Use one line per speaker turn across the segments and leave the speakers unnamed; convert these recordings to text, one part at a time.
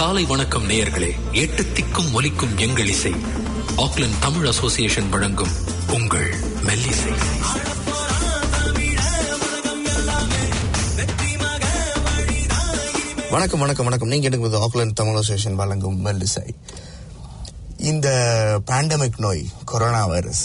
காலை வணக்கம் நேயர்களே எட்டு திக்கும் ஒலிக்கும் எங்கள் இசை ஆக்லண்ட் தமிழ் அசோசியேஷன் வழங்கும் உங்கள் மெல்லிசை
வணக்கம் வணக்கம் வணக்கம் நீங்க எடுக்கிறது ஆக்லாந்து தமிழ் அசோசியேஷன் வழங்கும் மெல்லிசை இந்த பேண்டமிக் நோய் கொரோனா வைரஸ்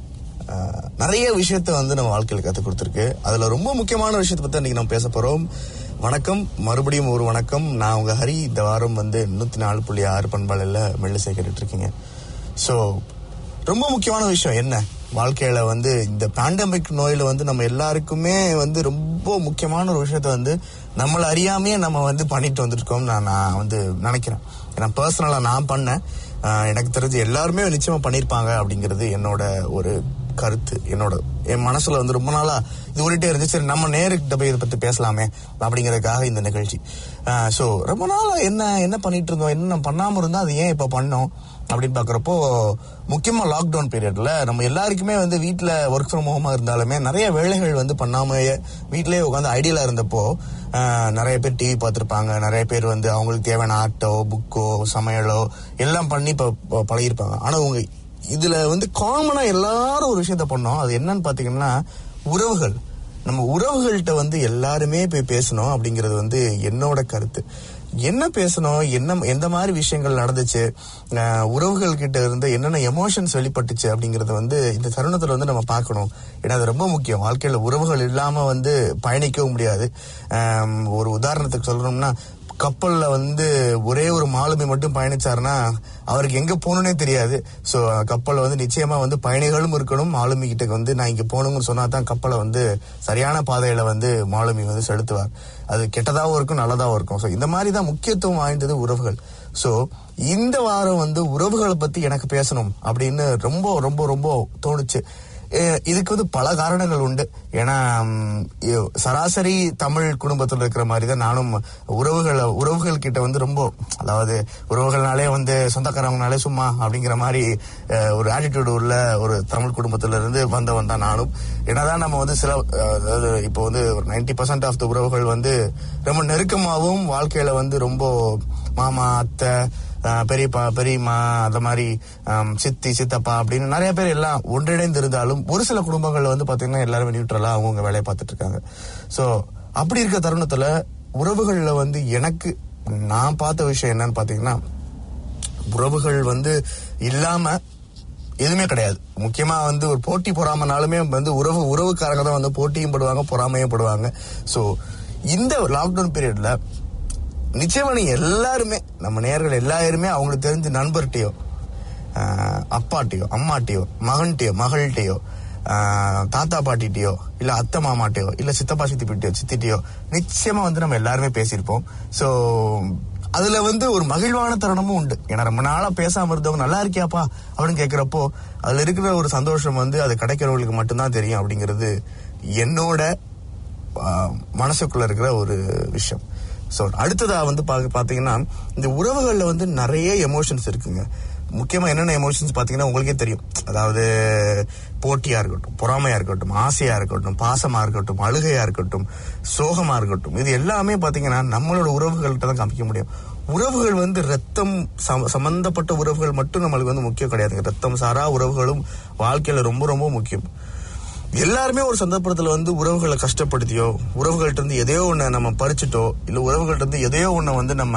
ஆஹ், நிறைய விஷயத்த வந்து நம்ம வாழ்க்கையில கற்றுக் கொடுத்துருக்கு அதுல ரொம்ப முக்கியமான விஷயத்தை பத்தி இன்னைக்கு நம்ம பேச போறோம் வணக்கம் மறுபடியும் ஒரு வணக்கம் நான் உங்க ஹரி இந்த வாரம் வந்து நூத்தி நாலு புள்ளி ஆறு பண்பாளில் மெல்லிசை கேட்டுட்டு இருக்கீங்க ஸோ ரொம்ப முக்கியமான விஷயம் என்ன வாழ்க்கையில வந்து இந்த பேண்டமிக் நோயில வந்து நம்ம எல்லாருக்குமே வந்து ரொம்ப முக்கியமான ஒரு விஷயத்த வந்து நம்மள அறியாமையே நம்ம வந்து பண்ணிட்டு வந்திருக்கோம் நான் நான் வந்து நினைக்கிறேன் ஏன்னா பர்சனலா நான் பண்ணேன் ஆஹ் எனக்கு தெரிஞ்சு எல்லாருமே நிச்சயமா பண்ணியிருப்பாங்க அப்படிங்கிறது என்னோட ஒரு கருத்து என்னோட என் மனசுல வந்து ரொம்ப நாளா இது ஓடிட்டே இருந்துச்சு சரி நம்ம நேருக்கிட்ட போய் இதை பத்தி பேசலாமே அப்படிங்கறதுக்காக இந்த நிகழ்ச்சி ஸோ ரொம்ப நாளா என்ன என்ன பண்ணிட்டு இருந்தோம் என்ன நம்ம பண்ணாம இருந்தா அது ஏன் இப்ப பண்ணோம் அப்படின்னு பாக்குறப்போ முக்கியமா லாக்டவுன் பீரியட்ல நம்ம எல்லாருக்குமே வந்து வீட்ல ஒர்க் ஃப்ரம் ஹோமா இருந்தாலுமே நிறைய வேலைகள் வந்து பண்ணாமயே வீட்லயே உட்காந்து ஐடியலா இருந்தப்போ ஆஹ், நிறைய பேர் டிவி பார்த்திருப்பாங்க நிறைய பேர் வந்து அவங்களுக்கு தேவையான ஆர்ட்டோ புக்கோ சமையலோ எல்லாம் பண்ணி இப்ப ப- பழகியிருப்பாங்க ஆனா உங்க இதுல வந்து காமனா எல்லாரும் ஒரு விஷயத்த பண்ணோம் அது என்னன்னு பாத்தீங்கன்னா உறவுகள் நம்ம உறவுகள்கிட்ட வந்து எல்லாருமே போய் பேசணும் அப்படிங்கிறது வந்து என்னோட கருத்து என்ன பேசணும் என்ன எந்த மாதிரி விஷயங்கள் நடந்துச்சு அஹ் உறவுகள் கிட்ட இருந்து என்னென்ன எமோஷன்ஸ் வெளிப்பட்டுச்சு அப்படிங்கறத வந்து இந்த தருணத்துல வந்து நம்ம பார்க்கணும் ஏன்னா அது ரொம்ப முக்கியம் வாழ்க்கையில உறவுகள் இல்லாம வந்து பயணிக்கவும் முடியாது அஹ் ஒரு உதாரணத்துக்கு சொல்லணும்னா கப்பல்ல வந்து ஒரே ஒரு மாலுமி மட்டும் பயணிச்சாருன்னா அவருக்கு எங்க போகணும்னே தெரியாது சோ கப்பல்ல வந்து நிச்சயமா வந்து பயணிகளும் இருக்கணும் மாலுமி கிட்ட வந்து நான் இங்க போகணும்னு சொன்னா தான் கப்பலை வந்து சரியான பாதையில வந்து மாலுமி வந்து செலுத்துவார் அது கெட்டதாவும் இருக்கும் நல்லதாவும் இருக்கும் ஸோ இந்த மாதிரி தான் முக்கியத்துவம் வாய்ந்தது உறவுகள் ஸோ இந்த வாரம் வந்து உறவுகளை பத்தி எனக்கு பேசணும் அப்படின்னு ரொம்ப ரொம்ப ரொம்ப தோணுச்சு எ- இதுக்கு வந்து பல காரணங்கள் உண்டு ஏன்னா ம், இ- சராசரி தமிழ் குடும்பத்துல இருக்கிற மாதிரி தான் நானும் உறவுகள் உறவுகள் கிட்ட வந்து ரொம்ப அதாவது உறவுகள்னாலே வந்து சொந்தக்காரங்கனாலே சும்மா அப்படிங்கிற மாதிரி அஹ், ஒரு ஆட்டிடியூட் உள்ள ஒரு தமிழ் குடும்பத்துல இருந்து வந்தவன் தான் நானும் என்னதான் நம்ம வந்து சில அஹ், அதாவது இப்போ வந்து ஒரு நைன்டி பர்சன்ட் ஆஃப் த உறவுகள் வந்து ரொம்ப நெருக்கமாகவும் வாழ்க்கையில வந்து ரொம்ப மாமா அத்தை ஆஹ் பெரியப்பா பெரியம்மா அந்த மாதிரி ஆம், சித்தி சித்தப்பா அப்படின்னு நிறைய பேர் எல்லாம் ஒன்றிணைந்து இருந்தாலும் ஒரு சில குடும்பங்கள்ல வந்து பாத்தீங்கன்னா எல்லாருமே நியூட்ரலா அவங்கவுங்க வேலையை பார்த்துட்டு இருக்காங்க சோ அப்படி இருக்க தருணத்துல உறவுகள்ல வந்து எனக்கு நான் பார்த்த விஷயம் என்னன்னு பாத்தீங்கன்னா உறவுகள் வந்து இல்லாம எதுவுமே கிடையாது முக்கியமா வந்து ஒரு போட்டி பொறாமனாலுமே வந்து உறவு உறவுக்காரங்க தான் வந்து போட்டியும் படுவாங்க பொறாமையும் படுவாங்க சோ இந்த லாக்டவுன் பீரியட்ல நிச்சயமா நீங்க எல்லாருமே நம்ம நேர்கள் எல்லாருமே அவங்களுக்கு தெரிஞ்ச நண்பர்கிட்டயோ ஆஹ், அப்பாட்டையோ அம்மாட்டையோ மகன்கிட்டயோ மகள்கிட்டயோ ஆஹ், தாத்தா பாட்டிகிட்டயோ இல்ல அத்தை மாமாட்டையோ இல்ல சித்தப்பா சித்திப்பிட்டியோ சித்திட்டியோ நிச்சயமா வந்து நம்ம எல்லாருமே பேசியிருப்போம் சோ அதுல வந்து ஒரு மகிழ்வான தருணமும் உண்டு ஏன்னா ரொம்ப நாளா பேசாம இருந்தவங்க நல்லா இருக்கியாப்பா அப்படின்னு கேக்குறப்போ அதுல இருக்கிற ஒரு சந்தோஷம் வந்து அது கிடைக்கிறவங்களுக்கு மட்டும்தான் தெரியும் அப்படிங்கிறது என்னோட ஆஹ் மனசுக்குள்ள இருக்கிற ஒரு விஷயம் ஸோ அடுத்ததா வந்து பா- பாத்தீங்கன்னா இந்த உறவுகள்ல வந்து நிறைய எமோஷன்ஸ் இருக்குங்க முக்கியமா என்னென்ன எமோஷன்ஸ் பாத்தீங்கன்னா உங்களுக்கே தெரியும் அதாவது போட்டியா இருக்கட்டும் பொறாமையா இருக்கட்டும் ஆசையா இருக்கட்டும் பாசமா இருக்கட்டும் அழுகையா இருக்கட்டும் சோகமா இருக்கட்டும் இது எல்லாமே பாத்தீங்கன்னா நம்மளோட உறவுகள்கிட்ட தான் காமிக்க முடியும் உறவுகள் வந்து ரத்தம் சம- சம்பந்தப்பட்ட உறவுகள் மட்டும் நம்மளுக்கு வந்து முக்கியம் கிடையாதுங்க ரத்தம் சாரா உறவுகளும் வாழ்க்கையில ரொம்ப ரொம்ப முக்கியம் எல்லாருமே ஒரு சந்தர்ப்பத்துல வந்து உறவுகளை கஷ்டப்படுத்தியோ உறவுகள்ட்ட இருந்து எதையோ ஒண்ண நம்ம பறிச்சுட்டோ இல்ல உறவுகள்ட்ட இருந்து எதையோ ஒண்ண வந்து நம்ம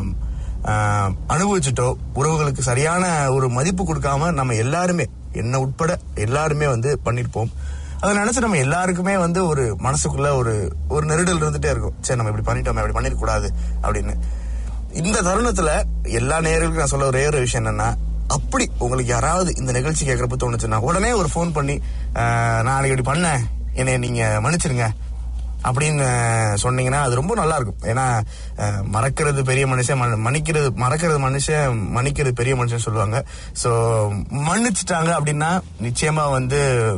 ஆஹ், அனுபவிச்சுட்டோ உறவுகளுக்கு சரியான ஒரு மதிப்பு கொடுக்காம நம்ம எல்லாருமே என்ன உட்பட எல்லாருமே வந்து பண்ணிருப்போம் அதை நினைச்சு நம்ம எல்லாருக்குமே வந்து ஒரு மனசுக்குள்ள ஒரு ஒரு நெருடல் இருந்துட்டே இருக்கும் சரி நம்ம இப்படி பண்ணிட்டோமே இப்படி பண்ணிருக்க கூடாது அப்படின்னு இந்த தருணத்துல எல்லா நேயர்களுக்கும் நான் சொல்ல ஒரே ஒரு விஷயம் என்னன்னா அப்படி உங்களுக்கு யாராவது இந்த நிகழ்ச்சி கேட்கறப்ப தோணுச்சுன்னா உடனே ஒரு ஃபோன் பண்ணி "ஆஹ், நான் அன்னைக்கு இப்படி பண்ணேன் என்னை நீங்க மன்னிச்சிருங்க அப்படின்னு சொன்னீங்கன்னா அது ரொம்ப நல்லா இருக்கும் ஏன்னா அஹ், மறக்கிறது பெரிய மனுஷன் மன்- மன்னிக்கிறது மறக்கிறது மனுஷன் மன்னிக்கிறது பெரிய மனுஷன் சொல்லுவாங்க சோ மன்னிச்சிட்டாங்க அப்படின்னா நிச்சயமா வந்து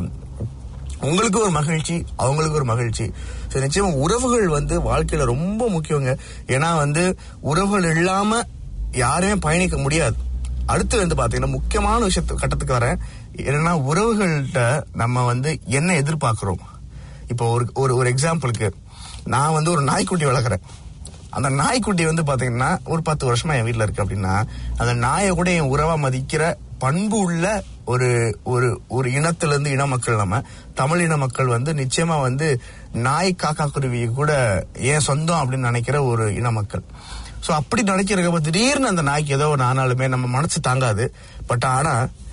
உங்களுக்கு ஒரு மகிழ்ச்சி அவங்களுக்கு ஒரு மகிழ்ச்சி ஸோ நிச்சயமா உறவுகள் வந்து வாழ்க்கையில ரொம்ப முக்கியங்க ஏன்னா வந்து உறவுகள் இல்லாம யாருமே பயணிக்க முடியாது அடுத்து வந்து பாத்தீங்கன்னா முக்கியமான விஷயத்து கட்டத்துக்கு வரேன் என்னன்னா உறவுகள்கிட்ட நம்ம வந்து என்ன எதிர்பார்க்கிறோம் இப்போ ஒரு ஒரு ஒரு எக்ஸாம்பிளுக்கு நான் வந்து ஒரு நாய்க்குட்டி வளர்க்குறேன் அந்த நாய்க்குட்டி வந்து பாத்தீங்கன்னா ஒரு பத்து வருஷமா என் வீட்ல இருக்கு அப்படின்னா அந்த நாயை கூட என் உறவா மதிக்கிற பண்பு உள்ள ஒரு ஒரு ஒரு இனத்துல இருந்து இன மக்கள் நம்ம தமிழ் இன மக்கள் வந்து நிச்சயமா வந்து நாய் காக்கா குருவியை கூட ஏன் சொந்தம் அப்படின்னு நினைக்கிற ஒரு இன மக்கள் சோ அப்படி நினைக்கிறப்ப திடீர்னு அந்த நாய்க்கு ஏதோ ஒரு ஆனாலுமே நம்ம மனசு தாங்காது பட் ஆனா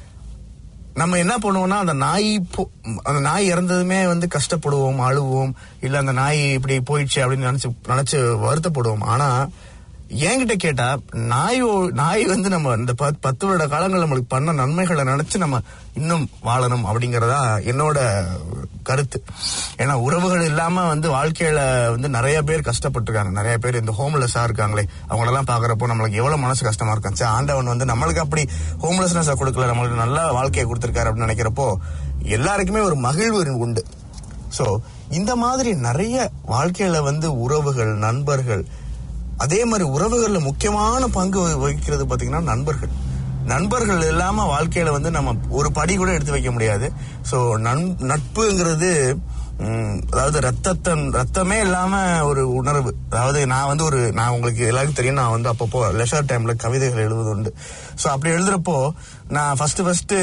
நம்ம என்ன பண்ணுவோம்னா அந்த நாய் போ- அந்த நாய் இறந்ததுமே வந்து கஷ்டப்படுவோம் அழுவோம் இல்ல அந்த நாய் இப்படி போயிடுச்சு அப்படின்னு நினைச்சு நினைச்சு வருத்தப்படுவோம் ஆனா என்கிட்ட கேட்டா நாய் நாய் வந்து நம்ம இந்த பத்- பத்து வருட காலங்கள் நம்மளுக்கு பண்ண நன்மைகளை நினைச்சு நம்ம இன்னும் வாழணும் அப்படிங்கறதா என்னோட கருத்து ஏன்னா உறவுகள் இல்லாம வந்து வாழ்க்கையில வந்து நிறைய பேர் கஷ்டப்பட்டிருக்காங்க நிறைய பேர் இந்த ஹோம்லெஸ்ஸா இருக்காங்களே அவங்களெல்லாம் பாக்குறப்போ நம்மளுக்கு எவ்வளவு மனசு கஷ்டமா இருக்கும் சே, ஆண்டவன் வந்து நம்மளுக்கு அப்படி ஹோம்லெஸ்னஸ் கொடுக்கல நம்மளுக்கு நல்ல வாழ்க்கையை கொடுத்திருக்காரு அப்படின்னு நினைக்கிறப்போ எல்லாருக்குமே ஒரு மகிழ்வு உண்டு சோ இந்த மாதிரி நிறைய வாழ்க்கையில வந்து உறவுகள் நண்பர்கள் அதே மாதிரி உறவுகள்ல முக்கியமான பங்கு வகி- வகிக்கிறது பாத்தீங்கன்னா நண்பர்கள் நண்பர்கள் இல்லாம வாழ்க்கையில வந்து நம்ம ஒரு படி கூட எடுத்து வைக்க முடியாது சோ நட்புங்கிறது ம், அதாவது ரத்தத்தன் ரத்தமே இல்லாம ஒரு உணர்வு அதாவது நான் வந்து ஒரு நான் உங்களுக்கு எல்லாருக்கும் தெரியும் நான் வந்து அப்பப்போ லெஷர் டைம்ல கவிதைகள் எழுதுவது உண்டு சோ அப்படி எழுதுறப்போ நான் ஃபர்ஸ்ட் ஃபர்ஸ்ட்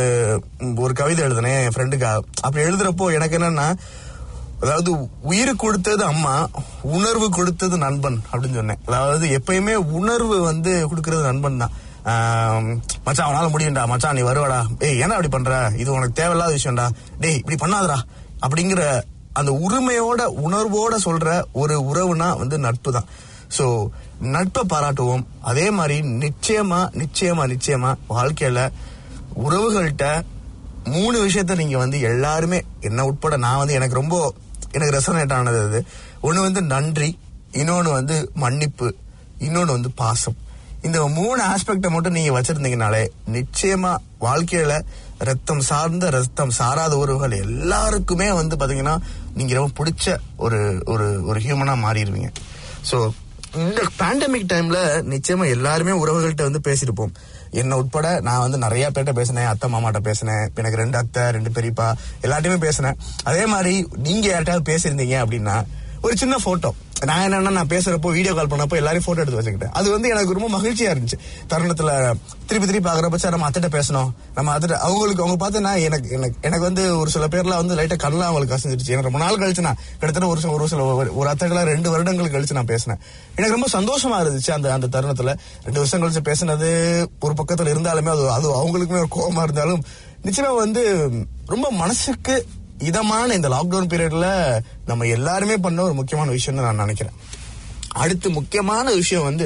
ஒரு கவிதை எழுதினேன் என் ஃப்ரெண்டுக்காக அப்படி எழுதுறப்போ எனக்கு என்னன்னா அதாவது உயிர் கொடுத்தது அம்மா உணர்வு கொடுத்தது நண்பன் அப்படின்னு சொன்னேன் அதாவது எப்பயுமே உணர்வு வந்து கொடுக்கறது நண்பன் தான் ஆம், மச்சான் அவனால முடியும்டா மச்சான் நீ வருவாடா ஏய் ஏன்னா அப்படி பண்ற இது உனக்கு தேவையில்லாத விஷயம்டா டேய் இப்படி பண்ணாதடா அப்படிங்கிற அந்த உரிமையோட உணர்வோட சொல்ற ஒரு உறவுனா வந்து நட்பு தான் சோ நட்பை பாராட்டுவோம் அதே மாதிரி நிச்சயமா நிச்சயமா நிச்சயமா வாழ்க்கையில உறவுகள்கிட்ட மூணு விஷயத்த நீங்க வந்து எல்லாருமே என்ன உட்பட நான் வந்து எனக்கு ரொம்ப எனக்கு ரெசனேட் ஆனது அது ஒண்ணு வந்து நன்றி இன்னொன்னு வந்து மன்னிப்பு இன்னொன்னு வந்து பாசம் இந்த மூணு ஆஸ்பெக்ட மட்டும் நீங்க வச்சிருந்தீங்கனாலே நிச்சயமா வாழ்க்கையில ரத்தம் சார்ந்த ரத்தம் சாராத உறவுகள் எல்லாருக்குமே வந்து பாத்தீங்கன்னா நீங்க ரொம்ப பிடிச்ச ஒரு ஒரு ஒரு ஹியூமனா மாறிடுவீங்க சோ இந்த பேண்டமிக் டைம்ல நிச்சயமா எல்லாருமே உறவுகள்கிட்ட வந்து பேசியிருப்போம் என்ன உட்பட நான் வந்து நிறைய பேர்ட்ட பேசினேன் அத்தை மாமாட்ட பேசினேன் இப்ப எனக்கு ரெண்டு அத்தை ரெண்டு பெரியப்பா எல்லார்ட்டையுமே பேசினேன் அதே மாதிரி நீங்க யார்கிட்டயாவது பேசியிருந்தீங்க அப்படின்னா ஒரு சின்ன போட்டோ நான் என்னன்னா நான் பேசுறப்போ வீடியோ கால் பண்ணப்போ எல்லாரையும் போட்டோ எடுத்து வச்சுக்கிட்டேன் அது வந்து எனக்கு ரொம்ப மகிழ்ச்சியா இருந்துச்சு தருணத்துல திருப்பி திருப்பி பாக்குறப்ப சார் நம்ம அத்திட்ட பேசணும் நம்ம அத்திட்ட அவங்களுக்கு அவங்க பார்த்தா எனக்கு எனக்கு எனக்கு வந்து ஒரு சில பேர்லாம் வந்து லைட்டா கண்ணெல்லாம் அவங்களுக்கு கசிஞ்சிருச்சு எனக்கு ரொம்ப நாள் கழிச்சு நான் கிட்டத்தட்ட ஒரு சில ஒரு சில ஒரு- ஒரு அத்தைகள ரெண்டு வருடங்கள் கழிச்சு நான் பேசினேன் எனக்கு ரொம்ப சந்தோஷமா இருந்துச்சு அந்த அந்த தருணத்துல ரெண்டு வருஷம் கழிச்சு பேசினது ஒரு பக்கத்துல இருந்தாலுமே அது அது அவங்களுக்குமே ஒரு கோபமா இருந்தாலும் நிச்சயமா வந்து ரொம்ப மனசுக்கு இதமான இந்த லாக்டவுன் பீரியட்ல நம்ம எல்லாருமே பண்ண ஒரு முக்கியமான விஷயம்னு நான் நினைக்கிறேன் அடுத்து முக்கியமான விஷயம் வந்து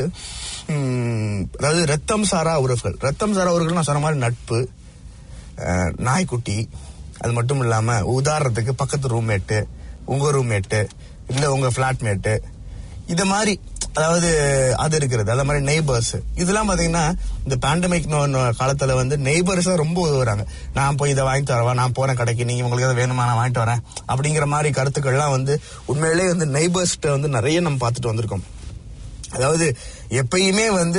ம், அதாவது ரத்தம் சாரா உறவுகள் ரத்தம் சாரா உறவுகள் நான் சொன்ன மாதிரி நட்பு அஹ், நாய்க்குட்டி அது மட்டும் இல்லாம உதாரணத்துக்கு பக்கத்து ரூம்மேட்டு உங்க ரூம்மேட்டு இல்ல உங்க பிளாட்மேட்டு இத மாதிரி அதாவது அது இருக்கிறது அதே மாதிரி நெய்பர்ஸ் இதெல்லாம் பாத்தீங்கன்னா இந்த பேண்டமிக் காலத்துல வந்து நெய்பர்ஸ் ரொம்ப உதவுறாங்க நான் போய் இதை வாங்கி தரவா நான் போறேன் கடைக்கு நீங்க உங்களுக்கு எதாவது வேணுமா நான் வாங்கிட்டு வரேன் அப்படிங்கிற மாதிரி கருத்துக்கள்லாம் வந்து உண்மையிலேயே வந்து நெய்பர்ஸ்ட வந்து நிறைய நம்ம பார்த்துட்டு வந்திருக்கோம் அதாவது எப்பயுமே வந்து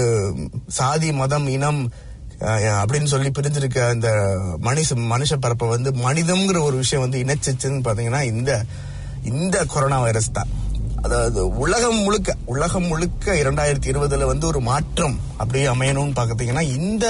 சாதி மதம் இனம் அஹ், அப்படின்னு சொல்லி பிரிஞ்சிருக்க அந்த மனுஷ மனுஷ பரப்பை வந்து மனிதம்ங்கிற ஒரு விஷயம் வந்து இணைச்சிச்சுன்னு பாத்தீங்கன்னா இந்த இந்த கொரோனா வைரஸ் தான் அதாவது உலகம் முழுக்க உலகம் முழுக்க இரண்டாயிரத்தி இருபதுல வந்து ஒரு மாற்றம் அப்படியே அமையணும்னு பாத்தீங்கன்னா இந்த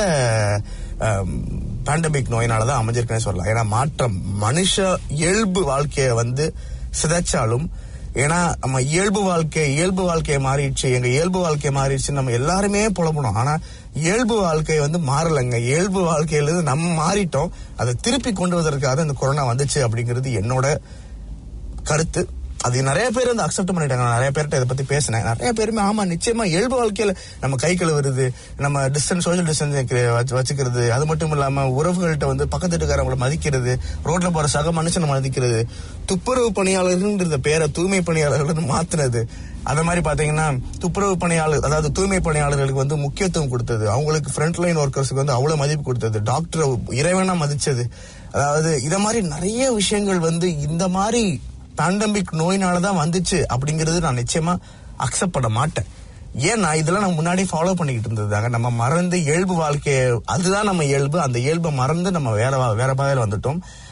பேண்டமிக் நோயினால தான் அமைஞ்சிருக்குன்னு சொல்லலாம் ஏன்னா மாற்றம் மனுஷ இயல்பு வாழ்க்கையை வந்து சிதைச்சாலும் ஏன்னா நம்ம இயல்பு வாழ்க்கை இயல்பு வாழ்க்கையை மாறிடுச்சு எங்க இயல்பு வாழ்க்கை மாறிடுச்சு நம்ம எல்லாருமே புலப்பணும் ஆனா இயல்பு வாழ்க்கை வந்து மாறலைங்க இயல்பு வாழ்க்கையில இருந்து நம்ம மாறிட்டோம் அதை திருப்பி கொண்டு வருவதற்காக இந்த கொரோனா வந்துச்சு அப்படிங்கிறது என்னோட கருத்து அது நிறைய பேர் வந்து அக்செப்ட் பண்ணிட்டாங்க நான் நிறைய பேர்கிட்ட இதை பத்தி பேசினேன் நிறைய பேருமே ஆமா நிச்சயமா இயல்பு வாழ்க்கையில நம்ம கை கழுவுறது நம்ம டிஸ்டன்ஸ் சோஷியல் டிஸ்டன்ஸ் வச்சுக்கிறது அது மட்டும் இல்லாம உறவுகள்கிட்ட வந்து பக்கத்து வீட்டுக்காரங்களை மதிக்கிறது ரோட்ல போற சக மனுஷனை மதிக்கிறது துப்புரவு பணியாளர்கள்ன்ற பேரை தூய்மை பணியாளர்கள் மாத்துனது அந்த மாதிரி பாத்தீங்கன்னா துப்புரவு பணியாளர் அதாவது தூய்மை பணியாளர்களுக்கு வந்து முக்கியத்துவம் கொடுத்தது அவங்களுக்கு ஃப்ரண்ட் லைன் ஒர்க்கர்ஸ்க்கு வந்து அவ்வளவு மதிப்பு கொடுத்தது டாக்டரை இறைவனா மதிச்சது அதாவது இத மாதிரி நிறைய விஷயங்கள் வந்து இந்த மாதிரி பேண்டமிக் நோயினால தான் வந்துச்சு அப்படிங்கிறது நான் நிச்சயமா அக்செப்ட் பண்ண மாட்டேன் ஏன்னா இதெல்லாம் நம்ம முன்னாடி ஃபாலோ பண்ணிக்கிட்டு இருந்ததாங்க நம்ம மறந்து இயல்பு வாழ்க்கைய அதுதான் நம்ம இயல்பு அந்த இயல்பை மறந்து நம்ம வேற வா- வேற பாதையில வந்துட்டோம்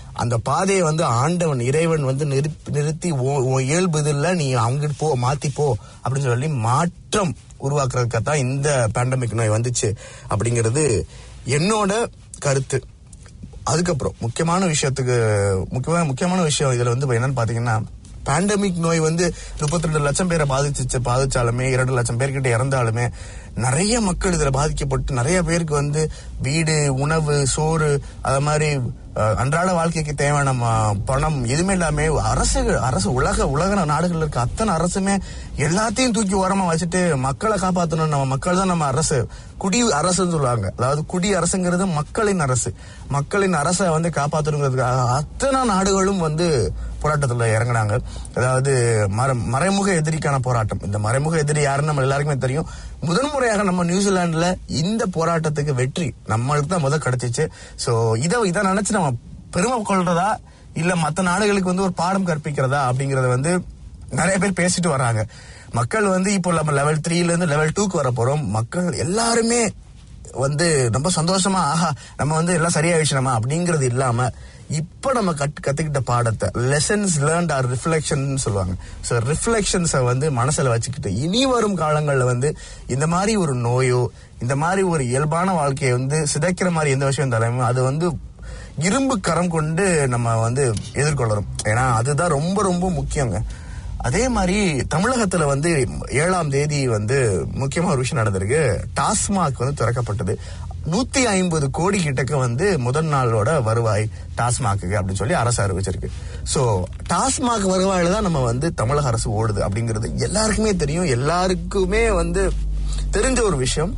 அந்த பாதையை வந்து ஆண்டவன் இறைவன் வந்து நிறுத்தி நிறுத்தி உன் உன் இயல்பு இதில் நீ அங்கிட்டு போ மாத்தி போ அப்படின்னு சொல்லி மாற்றம் உருவாக்குறதுக்காக தான் இந்த பேண்டமிக் நோய் வந்துச்சு அப்படிங்கிறது என்னோட கருத்து அதுக்கப்புறம் முக்கியமான விஷயத்துக்கு முக்கியமான முக்கியமான விஷயம் இதுல வந்து என்னன்னு பாத்தீங்கன்னா பேண்டமிக் நோய் வந்து முப்பத்தி ரெண்டு லட்சம் பேரை பாதிச்சு பாதிச்சாலுமே இரண்டு லட்சம் பேர்கிட்ட இறந்தாலுமே நிறைய மக்கள் இதுல பாதிக்கப்பட்டு நிறைய பேருக்கு வந்து வீடு உணவு சோறு அது மாதிரி அஹ், அன்றாட வாழ்க்கைக்கு தேவையான ம- பணம் எதுவுமே இல்லாம அரசு அரசு உலக உலக நாடுகள்ல இருக்க அத்தனை அரசுமே எல்லாத்தையும் தூக்கி ஓரமா வச்சுட்டு மக்களை காப்பாத்தணும் நம்ம மக்கள் தான் நம்ம அரசு குடி அரசுன்னு சொல்லுவாங்க அதாவது குடி அரசுங்கிறது மக்களின் அரசு மக்களின் அரசை வந்து காப்பாத்தணுங்கிறதுக்காக அத்தனை நாடுகளும் வந்து போராட்டத்துல இறங்குனாங்க அதாவது மற மறைமுக எதிரிக்கான போராட்டம் இந்த மறைமுக எதிரி யாருன்னு நம்ம எல்லாருக்குமே தெரியும் முதன்முறையாக நம்ம நியூசிலாந்துல இந்த போராட்டத்துக்கு வெற்றி நம்மளுக்கு தான் முதல் கிடைச்சிச்சு சோ இதை இதை நினைச்சு நம்ம பெருமை கொள்றதா இல்ல மத்த நாடுகளுக்கு வந்து ஒரு பாடம் கற்பிக்கிறதா அப்படிங்கறத வந்து நிறைய பேர் பேசிட்டு வராங்க மக்கள் வந்து இப்போ நம்ம லெவல் த்ரீல இருந்து லெவல் டூக்கு வர போறோம் மக்கள் எல்லாருமே வந்து ரொம்ப சந்தோஷமா ஆஹா நம்ம வந்து எல்லாம் சரியாயிடுச்சு நம்ம அப்படிங்கிறது இல்லாம இப்ப நம்ம கத் கத்துக்கிட்ட பாடத்தை லெசன்ஸ் லேர்ன்ட் ஆர் ரிஃப்ளெக்ஷன் சொல்லுவாங்க ஸோ ரிஃப்ளெக்ஷன்ஸை வந்து மனசுல வச்சுக்கிட்டு இனி வரும் காலங்கள்ல வந்து இந்த மாதிரி ஒரு நோயோ இந்த மாதிரி ஒரு இயல்பான வாழ்க்கையை வந்து சிதைக்கிற மாதிரி எந்த விஷயம் இருந்தாலும் அது வந்து இரும்பு கரம் கொண்டு நம்ம வந்து எதிர்கொள்ளறோம் ஏன்னா அதுதான் ரொம்ப ரொம்ப முக்கியங்க அதே மாதிரி தமிழகத்துல வந்து ஏழாம் தேதி வந்து முக்கியமா ஒரு விஷயம் நடந்திருக்கு டாஸ்மாக் வந்து திறக்கப்பட்டது நூத்தி ஐம்பது கோடி கிட்டக்க வந்து முதல் நாளோட வருவாய் டாஸ்மாக்கு அப்படின்னு சொல்லி அரசு அறிவிச்சிருக்கு சோ டாஸ்மாக் வருவாயில தான் நம்ம வந்து தமிழக அரசு ஓடுது அப்படிங்கிறது எல்லாருக்குமே தெரியும் எல்லாருக்குமே வந்து தெரிஞ்ச ஒரு விஷயம்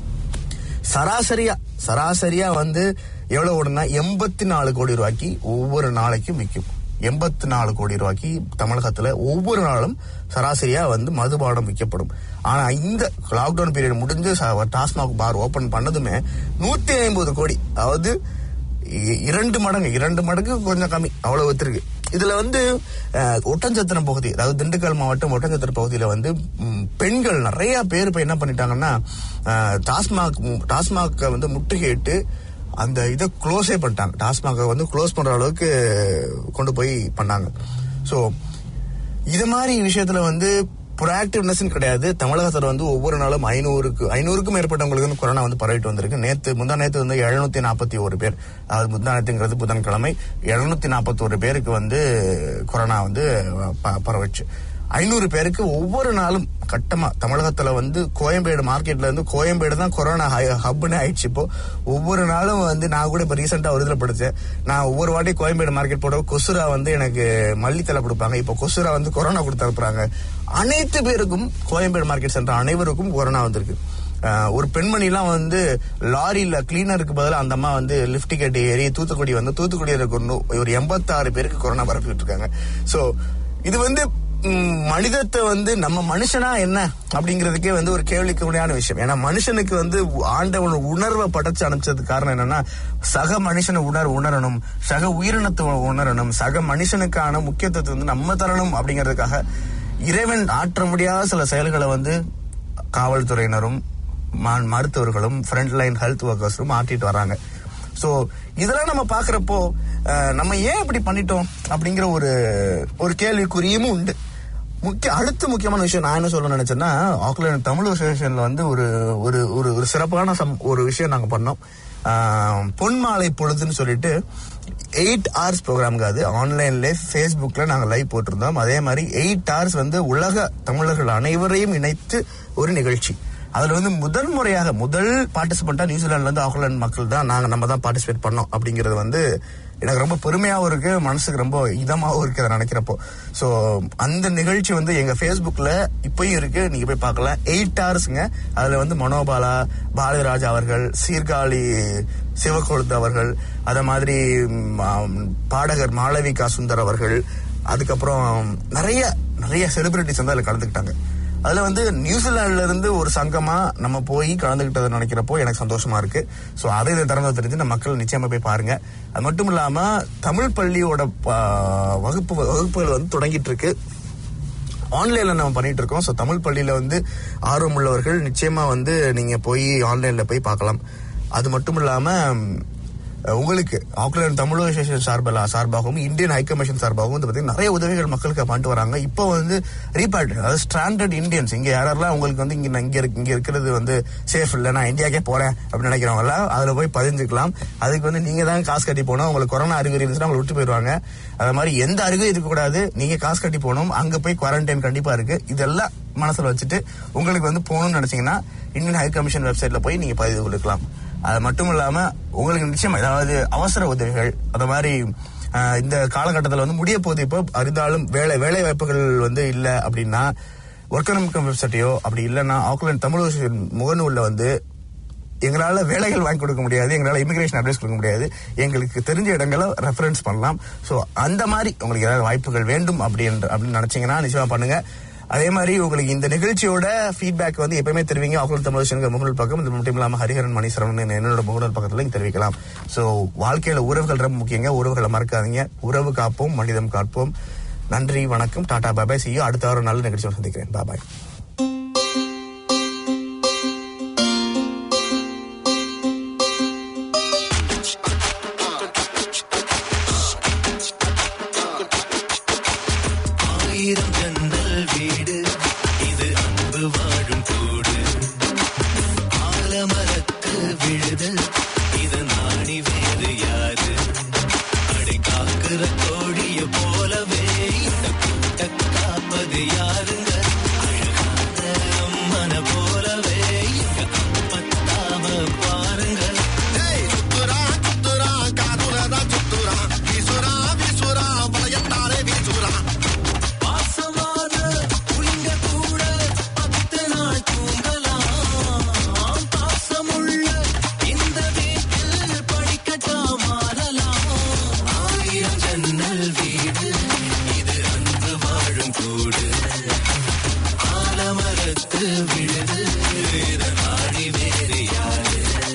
சராசரியா சராசரியா வந்து எவ்வளவு ஓடுனா எண்பத்தி நாலு கோடி ரூபாய்க்கு ஒவ்வொரு நாளைக்கும் விற்கும் எண்பத்தி நாலு கோடி ரூபாய்க்கு தமிழகத்துல ஒவ்வொரு நாளும் சராசரியா வந்து மதுபானம் விற்கப்படும் ஆனா இந்த லாக்டவுன் பீரியட் முடிஞ்சு ச- டாஸ்மாக் பார் ஓபன் பண்ணதுமே நூத்தி ஐம்பது கோடி அதாவது இ- இரண்டு மடங்கு இரண்டு மடங்கு கொஞ்சம் கம்மி அவ்வளவு வித்திருக்கு இதுல வந்து அஹ், ஒட்டஞ்சத்திரம் பகுதி அதாவது திண்டுக்கல் மாவட்டம் ஒட்டஞ்சத்திரம் பகுதியில வந்து ம், பெண்கள் நிறைய பேர் இப்ப என்ன பண்ணிட்டாங்கன்னா அஹ், டாஸ்மாக் டாஸ்மாக் வந்து முற்றுகையிட்டு அந்த இதை க்ளோஸே பண்ணிட்டாங்க டாஸ்மாகை வந்து க்ளோஸ் பண்ற அளவுக்கு கொண்டு போய் பண்ணாங்க ஸோ இது மாதிரி விஷயத்துல வந்து ப்ரோஆக்டிவ்னஸ் கிடையாது தமிழகத்துல வந்து ஒவ்வொரு நாளும் ஐநூறுக்கு ஐநூறுக்கும் மேற்பட்டவங்களுக்கு வந்து கொரோனா வந்து பரவிட்டு வந்திருக்கு நேத்து முந்தா நேத்து வந்து எழுநூத்தி நாற்பத்தி ஒரு பேர் அதாவது முந்தா நேத்துங்கிறது புதன்கிழமை எழுநூத்தி நாற்பத்தி ஒரு பேருக்கு வந்து கொரோனா வந்து ப- பரவுச்சு ஐநூறு பேருக்கு ஒவ்வொரு நாளும் கட்டமா தமிழகத்துல வந்து கோயம்பேடு மார்க்கெட்ல இருந்து கோயம்பேடு தான் கொரோனா ஹப்னு ஆயிடுச்சு இப்போ ஒவ்வொரு நாளும் வந்து நான் கூட இப்ப ரீசெண்டா ஒரு இதுல படிச்சேன் நான் ஒவ்வொரு வாட்டி கோயம்பேடு மார்க்கெட் போட கொசுரா வந்து எனக்கு மல்லித்தலை கொடுப்பாங்க இப்போ கொசுரா வந்து கொரோனா கொடுத்து அனுப்புறாங்க அனைத்து பேருக்கும் கோயம்பேடு மார்க்கெட் சென்ற அனைவருக்கும் கொரோனா வந்திருக்கு ஆஹ் ஒரு பெண்மணிலாம் வந்து லாரியில கிளீனருக்கு பதிலா அந்த அம்மா வந்து லிஃப்ட் கேட்டு ஏறி தூத்துக்குடி வந்து தூத்துக்குடியில் இருக்க ஒரு நூ- ஒரு எண்பத்தாறு பேருக்கு கொரோனா பரப்பிட்டு இருக்காங்க சோ இது வந்து ம், மனிதத்தை வந்து நம்ம மனுஷனா என்ன அப்படிங்கிறதுக்கே வந்து ஒரு கேள்விக்குறியான விஷயம் ஏன்னா மனுஷனுக்கு வந்து ஆண்டவன் உணர்வை படைச்சு அனுப்பிச்சதுக்கு காரணம் என்னன்னா சக மனுஷனை உணர் உணரணும் சக உயிரினத்தை உணரணும் சக மனுஷனுக்கான முக்கியத்துவத்தை வந்து நம்ம தரணும் அப்படிங்கிறதுக்காக இறைவன் ஆற்ற முடியாத சில செயல்களை வந்து காவல்துறையினரும் ம- மருத்துவர்களும் ஃப்ரண்ட் லைன் ஹெல்த் ஒர்க்கர்ஸும் ஆட்டிட்டு வராங்க சோ இதெல்லாம் நம்ம பாக்குறப்போ அஹ், நம்ம ஏன் இப்படி பண்ணிட்டோம் அப்படிங்கிற ஒரு ஒரு கேள்விக்குறியும் உண்டு முக்கிய அடுத்த முக்கியமான விஷயம் நான் என்ன சொல்ல நினைச்சேன்னா ஆக்லாந்து தமிழ் அசோசியேஷன்ல வந்து ஒரு ஒரு ஒரு ஒரு சிறப்பான சம் ஒரு விஷயம் நாங்க பண்ணோம் ஆஹ், பொன்மாலை பொழுதுன்னு சொல்லிட்டு எயிட் ஹவர்ஸ் ப்ரோக்ராம்க்கு அது ஆன்லைன்ல ஃபேஸ்புக்ல நாங்க லைவ் போட்டிருந்தோம் அதே மாதிரி எயிட் ஹவர்ஸ் வந்து உலக தமிழர்கள் அனைவரையும் இணைத்து ஒரு நிகழ்ச்சி அதுல வந்து முதல் முறையாக முதல் பார்ட்டிசிபெண்டா நியூசிலாந்துல இருந்து ஆக்லாந்து மக்கள் தான் நாங்க நம்ம தான் பார்ட்டிசிபேட் பண்ணோம் அப்படிங்கிறது வந்து எனக்கு ரொம்ப பெருமையாவும் இருக்கு மனசுக்கு ரொம்ப இதமாவும் இருக்கு அதை நினைக்கிறப்போ சோ அந்த நிகழ்ச்சி வந்து எங்க ஃபேஸ்புக்ல இப்பயும் இருக்கு நீங்க போய் பார்க்கலாம் எயிட் ஹவர்ஸ்ங்க அதுல வந்து மனோபாலா பாரதிராஜ் அவர்கள் சீர்காழி சிவகொழுத்து அவர்கள் அத மாதிரி ம், ஆம், பாடகர் மாளவிகா சுந்தர் அவர்கள் அதுக்கப்புறம் நிறைய நிறைய செலிபிரிட்டிஸ் வந்து அதுல கலந்துக்கிட்டாங்க அதுல வந்து நியூசிலாந்துல இருந்து ஒரு சங்கமா நம்ம போய் கலந்துகிட்டதை நினைக்கிறப்போ எனக்கு சந்தோஷமா இருக்கு சோ அதை இதை திறந்து தெரிஞ்சு நம்ம மக்கள் நிச்சயமா போய் பாருங்க அது மட்டும் இல்லாம தமிழ் பள்ளியோட ஆ, வகுப்பு வகுப்புகள் வந்து தொடங்கிட்டு இருக்கு ஆன்லைன்ல நம்ம பண்ணிட்டு இருக்கோம் ஸோ தமிழ் பள்ளியில வந்து ஆர்வம் உள்ளவர்கள் நிச்சயமா வந்து நீங்க போய் ஆன்லைன்ல போய் பார்க்கலாம் அது மட்டும் இல்லாம அஹ், உங்களுக்கு ஆக்லாந்து தமிழ் அசோசியேஷன் சார்பில் சார்பாகவும் இந்தியன் ஹைகமிஷன் சார்பாகவும் வந்து பார்த்தீங்கன்னா நிறைய உதவிகள் மக்களுக்கு பண்ணிட்டு வராங்க இப்போ வந்து ரீபார்ட் அதாவது ஸ்டாண்டர்ட் இந்தியன்ஸ் இங்க யாரெல்லாம் உங்களுக்கு வந்து இங்க இங்க இருக்கு இங்க இருக்கிறது வந்து சேஃப் இல்ல நான் இந்தியாக்கே போறேன் அப்படின்னு நினைக்கிறவங்க எல்லாம் அதுல போய் பதிஞ்சுக்கலாம் அதுக்கு வந்து நீங்க தான் காசு கட்டி போகணும் உங்களுக்கு கொரோனா அறிகுறி இருந்துச்சுன்னா உங்களை விட்டு போயிடுவாங்க அது மாதிரி எந்த அறிகுறி இருக்கக்கூடாது நீங்க காசு கட்டி போகணும் அங்க போய் குவாரண்டைன் கண்டிப்பா இருக்கு இதெல்லாம் மனசுல வச்சுட்டு உங்களுக்கு வந்து போகணும்னு நினைச்சீங்கன்னா இந்தியன் ஹை கமிஷன் வெப்சைட்ல போய் நீங்க பதிவு கொடுக்கலாம் அது மட்டும் இல்லாம உங்களுக்கு நிச்சயம் ஏதாவது அவசர உதவிகள் அந்த மாதிரி ஆஹ், இந்த காலகட்டத்தில் வந்து முடிய போகுது இப்போ அறிந்தாலும் வேலை வேலை வாய்ப்புகள் வந்து இல்ல அப்படின்னா ஒர்க்கனமிக்கம் வெப்சைட்டையோ அப்படி இல்லைன்னா ஆக்லாந்து தமிழ் அசோசியேஷன் முகநூல்ல வந்து எங்களால வேலைகள் வாங்கி கொடுக்க முடியாது எங்களால இமிகிரேஷன் அட்வைஸ் கொடுக்க முடியாது எங்களுக்கு தெரிஞ்ச இடங்களை ரெஃபரன்ஸ் பண்ணலாம் ஸோ அந்த மாதிரி உங்களுக்கு ஏதாவது வாய்ப்புகள் வேண்டும் அப்படின்ற அப்படின்னு நினைச்சீங்கன்னா நிச்சயமா பண்ணுங்க அதே மாதிரி உங்களுக்கு இந்த நிகழ்ச்சியோட ஃபீட்பேக் வந்து எப்பயுமே தெரிவிங்க ஆக்லாந்து தமிழ் அசோசியேஷன் முகநூல் பக்கம் இது மட்டும் இல்லாம ஹரிஹரன் மணீஸ்வரன் என்னோட முகநூல் பக்கத்துல நீங்க தெரிவிக்கலாம் ஸோ வாழ்க்கையில உறவுகள் ரொம்ப முக்கியங்க உறவுகளை மறக்காதீங்க உறவு காப்போம் மனிதம் காப்போம் நன்றி வணக்கம் டாடா பாபாய் see you அடுத்த வாரம் நல்ல நிகழ்ச்சியோட சந்திக்கிறேன் பாபாய்
ஆயிரம் ஜன்னல் வீடு இது அன்பு வாழும் கூடு ஆலமரத்து விழுது இது நாணி வேறு யாரு அடை காக்குற கோழிய போலவே இந்த கூட்ட காப்பது யாருங்க அழகான அம்மன போலவே இங்க அப்பத்தாம பாருங்க
சுத்துறான் சுத்துறான் காதுலதான் சுத்துறான் வீசுறான் வீசுறான் வளையத்தாலே வீசுறான்
பாசமான புலிங்க கூட பத்து நாள் தூங்கலாம் பாசமுள்ள இந்த வீட்டில் படிக்கட்டா மாறலாம் ஆயிரம் ஜன்னல் வீடு இது அன்பு வாழும் கூடு ஆலமரத்து விழுது இது நாடி வேறு யாரு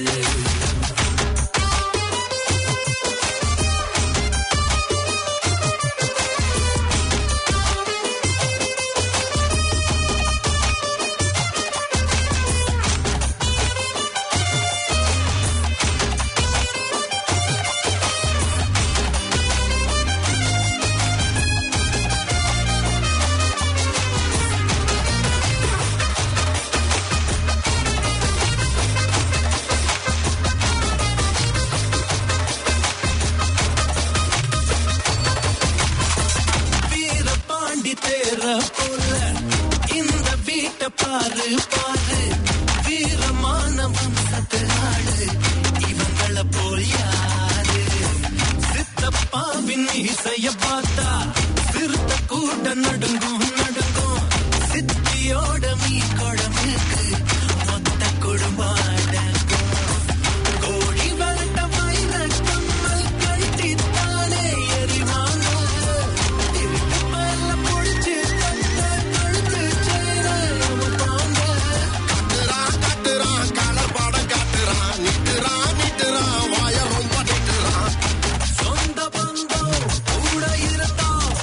வீர பாண்டி தேர போல இந்த வீட்டை பாரு பாரு வீரமான வம்சத்து ஆளு இவங்கள போல் யாரு சித்தப்பாவின் இசைய பார்த்தா சிறுத்த கூட நடுங்கும் நடுங்கும் சித்தியோட மீ குழம்புக்கு மொத்த குடும்பம் அடங்கும். கோழி வளர்த்த மயில கம்மல் கழட்டித்தானே எறிவாங்க. திருட்டு மேல புடிச்சு தட்ட கழுத்து சேர வைப்பாங்க.
கட்டுறான் கட்டுறான் கலர் படம் காட்டுறான் நிட்டுறான் நிட்டுறான் வாய ரொம்ப நிட்டுறான்
சொந்த பந்தம் கூட இருந்தா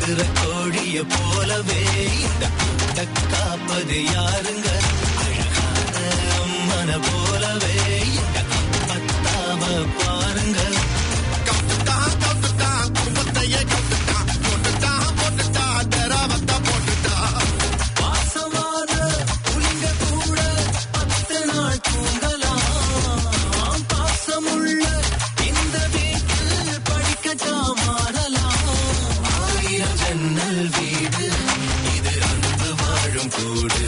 பறக்கிற கோழிய போலவே இந்த கூட்ட காப்பது யாருங்க அழகான அம்மன போலவே இந்த பத்தாம பாருங்க
கவுத்துட்டான் கவுத்துட்டான் குடும்பத்தையே கவுத்துட்டான் போட்டுட்டான் போட்டுட்டான் தெராவத்தா போட்டுட்டான்
பாசமான புலிங்க கூட பத்து நாள் தூங்கலாம் பாசமுள்ள இந்த வீட்டில் படிக்கத்தான் மாறலாம் ஆயிரம் ஜன்னல் வீடு இது அன்பு வாழும் கூடு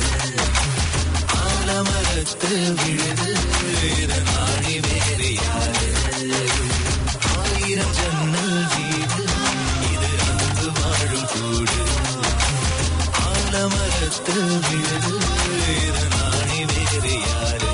ஆலமரத்து விழுது இது நாடி வேறு யாரு ஆயிரம் ஜன்னல் வீடு இது அன்பு வாழும் கூடு ஆலமரத்து விழுது இது நாடி வேறு யாரு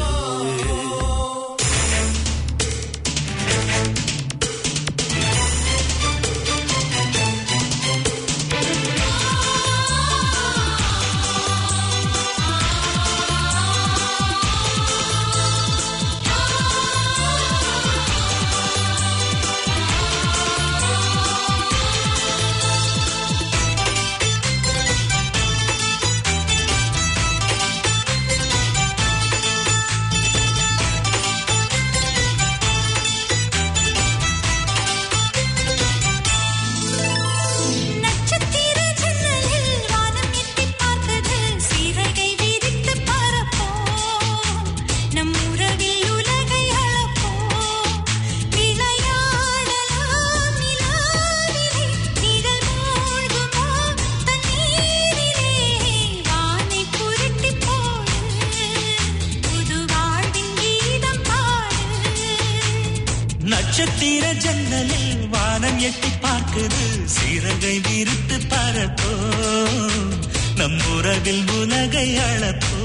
நட்சத்திர ஜன்னலில் வானம் எட்டிப் பார்க்குது சீரகை விரித்து பரப்போம் நம் உறவில் உலகை அளப்போம் விளையாடலாம் நிலாவிலே நிழல் மூழ்குமா தண்ணீரிலே வானை புரட்டி போடு புது வாழ்வின் கீதம் பாடு
நட்சத்திர ஜன்னலில் வானம் எட்டி பார்க்குது சிறகை விரித்து பரப்போ நம் உறவில் உலகை அளப்போ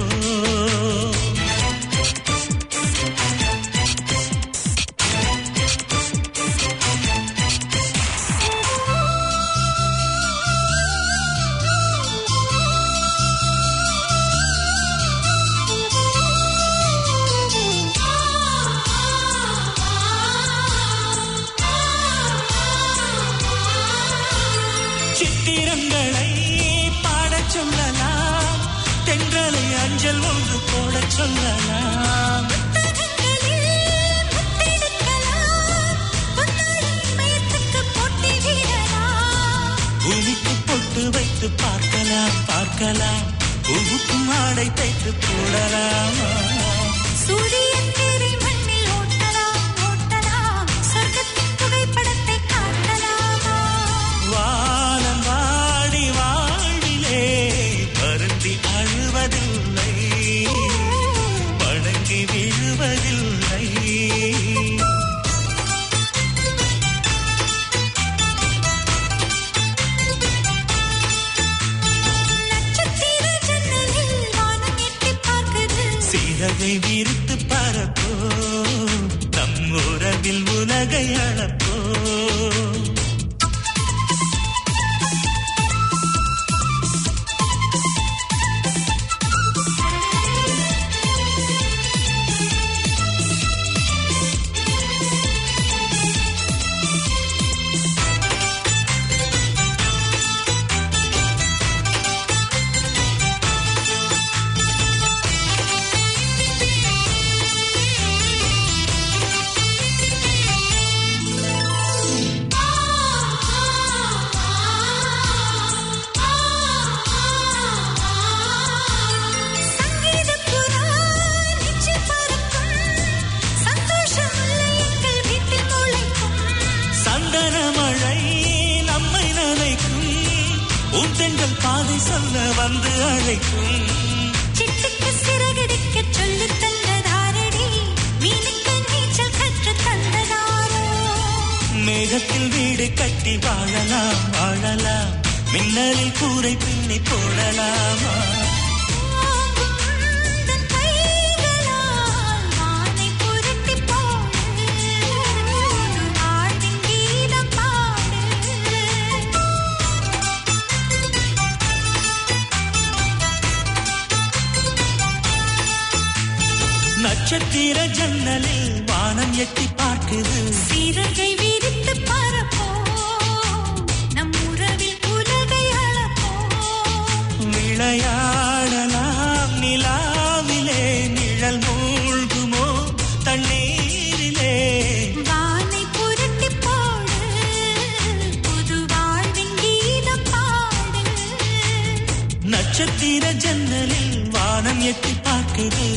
சித்திரங்களை பாடச் சொல்லலாம் தென்றலை அஞ்சல் ஒன்று போடச் சொல்லலாம்
புத்தகங்களில் முத்தெடுக்கலாம் பொன்னாளின் மயத்துக்கு போட்டி விடலாம்
பூமிக்கு பொட்டு வைத்து பார்க்கலாம் பார்க்கலாம் பூவுக்கும் ஆடை தைத்து போடலாமா
சூரியன் தேரை மண்ணில் ஓட்டலாம் ஓட்டலாம் சொர்க்கத்தின் புகைப்படத்தை காட்டலாமா
வானம் வாடி வாழ்விலே வருந்தி அழுவதில்லை வணங்கி விழுவதில்லை
நட்சத்திர ஜன்னலில் வானம் எட்டிப் பார்க்குது
சிறகை விரித்து பரப்போ நம் உறவில் உலகை அளப்போ
சங்கீதப் புறா நெஞ்சில் பறக்கும் சந்தோஷம் முல்லை எங்கள் வீட்டில் முளைக்கும்
சந்தன மழை நம்மை நனைக்கும் உந்தெங்கள் பாதை சொல்ல வந்து அழைக்கும்
சிட்டுக்கு சிறகடிக்கச் சொல்லித் தந்ததாரடி மீனுக்கு நீச்சல் கற்றுத் தந்ததாரோ
மேகத்தில் வீடு கட்டி வாழலாம் வாழலாம் மின்னலில் கூரை பின்னி போடலாமா
ஓங்கும் உந்தன் கைகளால் வானை புரட்டிப் போடு வாழ்வின் கீதம் பாடு
நட்சத்திர ஜன்னலில் வானம் எட்டி பார்க்குது
சீரகை விரித்து பரப்போம் நம் உறவில் உலகை
நட்சத்திர ஜன்னலில் வானம் எட்டி பார்க்குது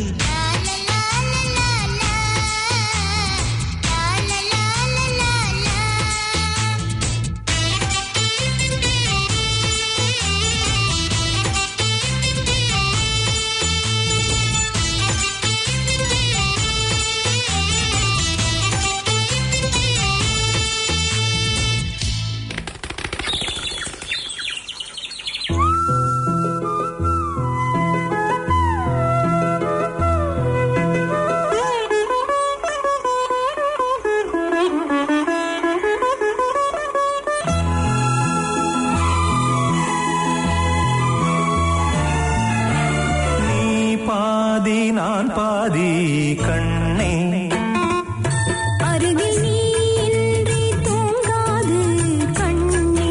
நீ பாதி நான் பாதி கண்ணே
அருகில் நீ இன்றி தூங்காது கண்ணே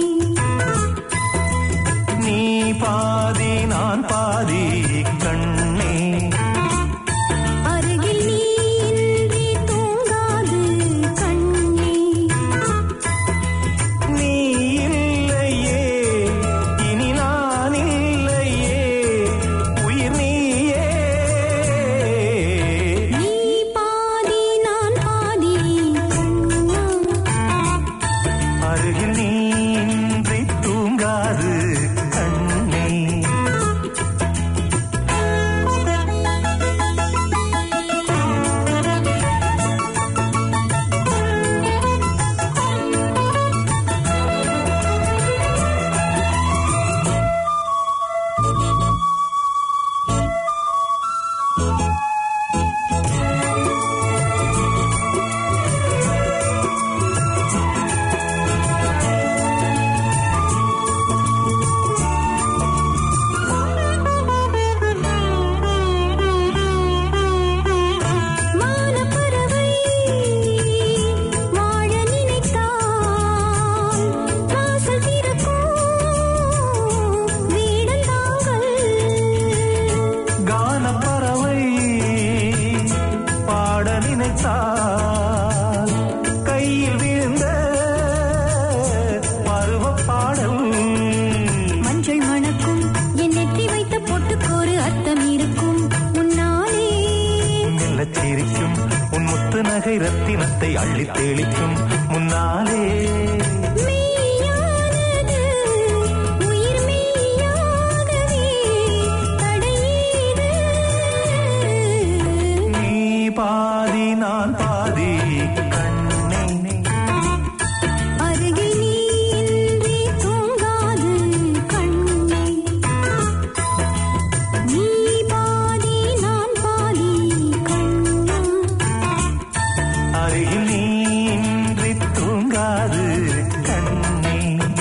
நீ பாதி நான் பாதி கண்ணே
அருகில் நீ இன்றி தூங்காது கண்ணே
நீ இல்லையே இனி நான் இல்லையே உயிர் நீயே
நீ பாதி நான் பாதி கண்ணா
அருகில் நீ இன்றி தூங்காது கண்ணே
மானப்பறவை வாழ நினைத்தால் வாசல் திறக்கும் வீடந்தாங்கள்
கானப்பறவை பாட நினைத்தால் கையில் விழுந்த பருவப் பாடல்
மஞ்சள் மணக்கும் என் நெற்றி வைத்த பொட்டுக்கோரு அர்த்தம் இருக்கும் உன்னாலே
மெல்லச் சிரிக்கும் உன் முத்து நகை ரத்தினத்தை அள்ளித் தெளிக்கும் முன்னாலே
மெய்யானது உயிர் மெய்யாகவே தடையீது
நீ பாதி நான் பாதி கண்ணே
அருகில் நீ இன்றி தூங்காது கண்ணே நீ பாதி நான் பாதி கண்ணா
அருகில் நீ இன்றி தூங்காது கண்ணே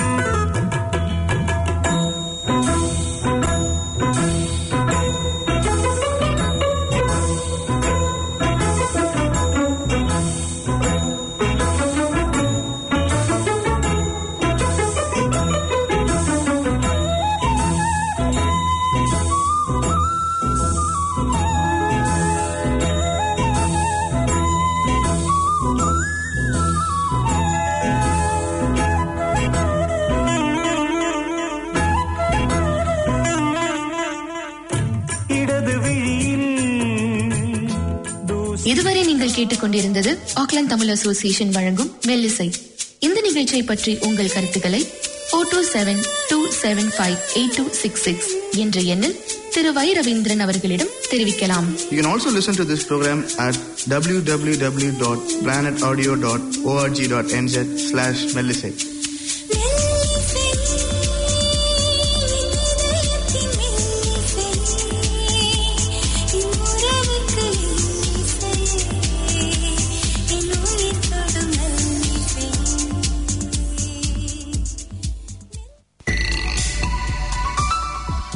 இடது விழியில் தூசி
இதுவரை நீங்கள் கேட்டுக்கொண்டிருந்தது ஆக்லாந்து தமிழ் அசோசியேஷன் வழங்கும் மெல்லிசை இந்த நிகழ்ச்சியை பற்றி உங்கள் கருத்துக்களை four two seven two seven five eight two six six என்ற எண்ணில் திரு வை ரவீந்திரன் அவர்களிடம் தெரிவிக்கலாம்
You can also listen to this program at www.planetaudio.org.nz slash Melisate.